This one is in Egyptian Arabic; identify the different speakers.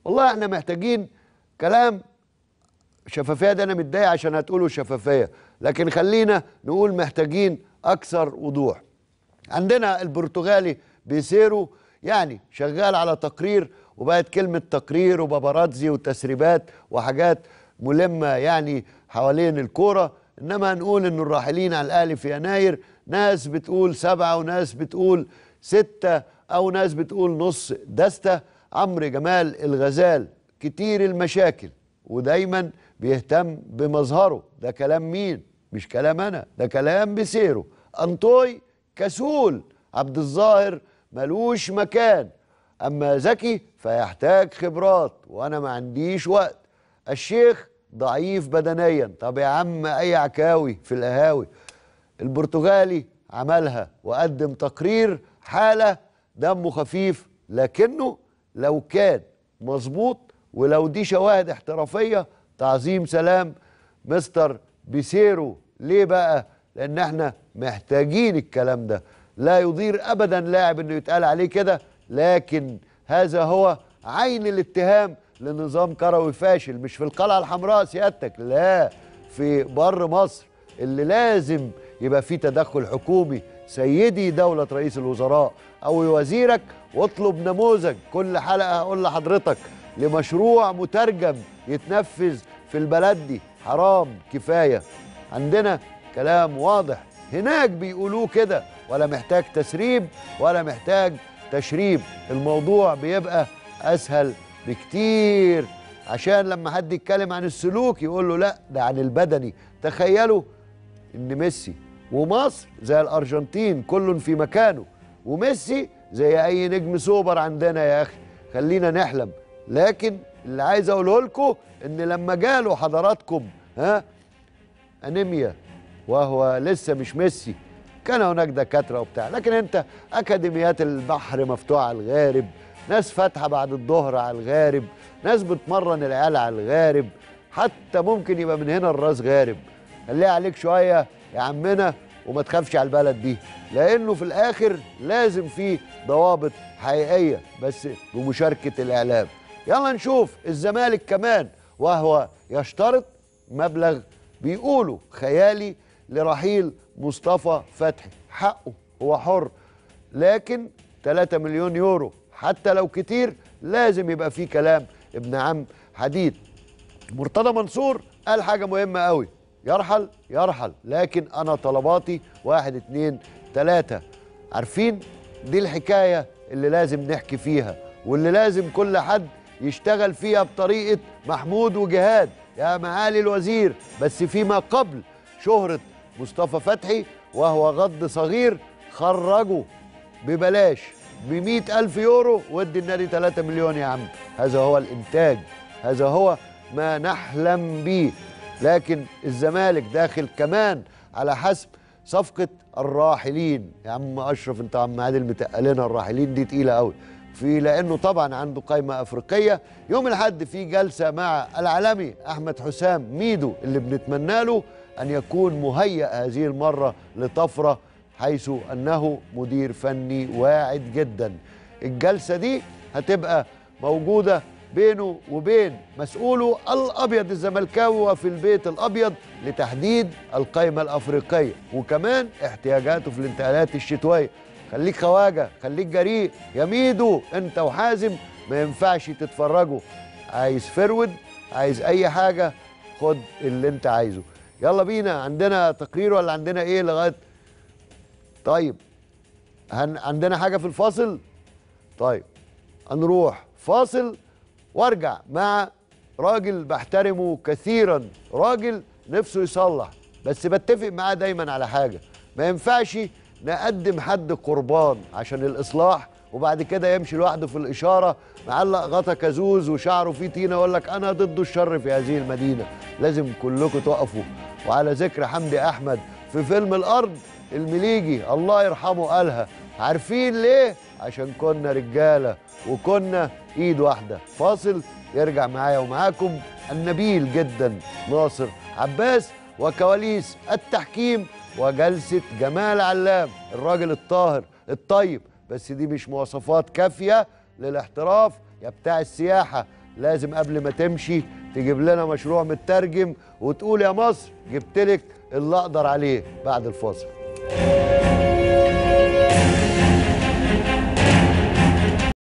Speaker 1: والله احنا محتاجين كلام شفافيه ده انا متضايق عشان هتقولوا شفافيه لكن خلينا نقول محتاجين اكثر وضوح عندنا البرتغالي بيسيرو يعني شغال على تقرير وبقت كلمة تقرير وباباراتزي وتسريبات وحاجات ملمة يعني حوالين الكورة إنما هنقول إن الراحلين على الأهلي في يناير ناس بتقول سبعة وناس بتقول ستة أو ناس بتقول نص دستة عمرو جمال الغزال كتير المشاكل ودايما بيهتم بمظهره ده كلام مين مش كلام أنا ده كلام بسيره أنطوي كسول عبد الظاهر ملوش مكان أما زكي فيحتاج خبرات وأنا ما عنديش وقت الشيخ ضعيف بدنيا طب يا عم أي عكاوي في القهاوي البرتغالي عملها وقدم تقرير حالة دمه خفيف لكنه لو كان مظبوط ولو دي شواهد احترافية تعظيم سلام مستر بيسيرو ليه بقى لان احنا محتاجين الكلام ده لا يضير ابدا لاعب انه يتقال عليه كده لكن هذا هو عين الاتهام لنظام كروي فاشل مش في القلعه الحمراء سيادتك لا في بر مصر اللي لازم يبقى فيه تدخل حكومي سيدي دولة رئيس الوزراء أو وزيرك واطلب نموذج كل حلقة هقول لحضرتك لمشروع مترجم يتنفذ في البلد دي حرام كفاية عندنا كلام واضح هناك بيقولوه كده ولا محتاج تسريب ولا محتاج تشريب الموضوع بيبقى أسهل بكتير عشان لما حد يتكلم عن السلوك يقول له لا ده عن البدني تخيلوا ان ميسي ومصر زي الارجنتين كل في مكانه وميسي زي اي نجم سوبر عندنا يا اخي خلينا نحلم لكن اللي عايز اقوله لكم ان لما جاله حضراتكم ها انيميا وهو لسه مش ميسي كان هناك دكاتره وبتاع لكن انت اكاديميات البحر مفتوحه على الغارب ناس فاتحه بعد الظهر على الغارب ناس بتمرن العيال على الغارب حتى ممكن يبقى من هنا الراس غارب خليها عليك شويه يا عمنا وما تخافش على البلد دي لانه في الاخر لازم في ضوابط حقيقيه بس بمشاركه الاعلام يلا نشوف الزمالك كمان وهو يشترط مبلغ بيقولوا خيالي لرحيل مصطفى فتحي حقه هو حر لكن 3 مليون يورو حتى لو كتير لازم يبقى فيه كلام ابن عم حديد مرتضى منصور قال حاجة مهمة قوي يرحل يرحل لكن أنا طلباتي واحد اتنين تلاتة عارفين دي الحكاية اللي لازم نحكي فيها واللي لازم كل حد يشتغل فيها بطريقة محمود وجهاد يا معالي الوزير بس فيما قبل شهرة مصطفى فتحي وهو غض صغير خرجه ببلاش بمئة ألف يورو ودي النادي 3 مليون يا عم هذا هو الإنتاج هذا هو ما نحلم به لكن الزمالك داخل كمان على حسب صفقة الراحلين يا عم أشرف أنت عم عادل متقلنا الراحلين دي تقيلة قوي في لأنه طبعا عنده قائمة أفريقية يوم الأحد في جلسة مع العالمي أحمد حسام ميدو اللي بنتمنى له أن يكون مهيأ هذه المرة لطفرة حيث أنه مدير فني واعد جدا الجلسة دي هتبقى موجودة بينه وبين مسؤوله الأبيض الزملكاوي وفي البيت الأبيض لتحديد القائمة الأفريقية وكمان احتياجاته في الانتقالات الشتوية خليك خواجة خليك جريء يا ميدو انت وحازم ما ينفعش تتفرجوا عايز فرود عايز اي حاجة خد اللي انت عايزه يلا بينا عندنا تقرير ولا عندنا ايه لغاية طيب هن... عندنا حاجة في الفاصل طيب هنروح فاصل وارجع مع راجل بحترمه كثيرا راجل نفسه يصلح بس بتفق معاه دايما على حاجة ما ينفعش نقدم حد قربان عشان الإصلاح وبعد كده يمشي لوحده في الإشارة معلق غطا كازوز وشعره فيه طينة يقول لك أنا ضد الشر في هذه المدينة لازم كلكم تقفوا وعلى ذكر حمدي أحمد في فيلم الأرض المليجي الله يرحمه قالها عارفين ليه؟ عشان كنا رجالة وكنا إيد واحدة فاصل يرجع معايا ومعاكم النبيل جدا ناصر عباس وكواليس التحكيم وجلسة جمال علام الراجل الطاهر الطيب بس دي مش مواصفات كافية للاحتراف يا بتاع السياحة لازم قبل ما تمشي تجيب لنا مشروع مترجم وتقول يا مصر جبت لك اللي اقدر عليه بعد الفاصل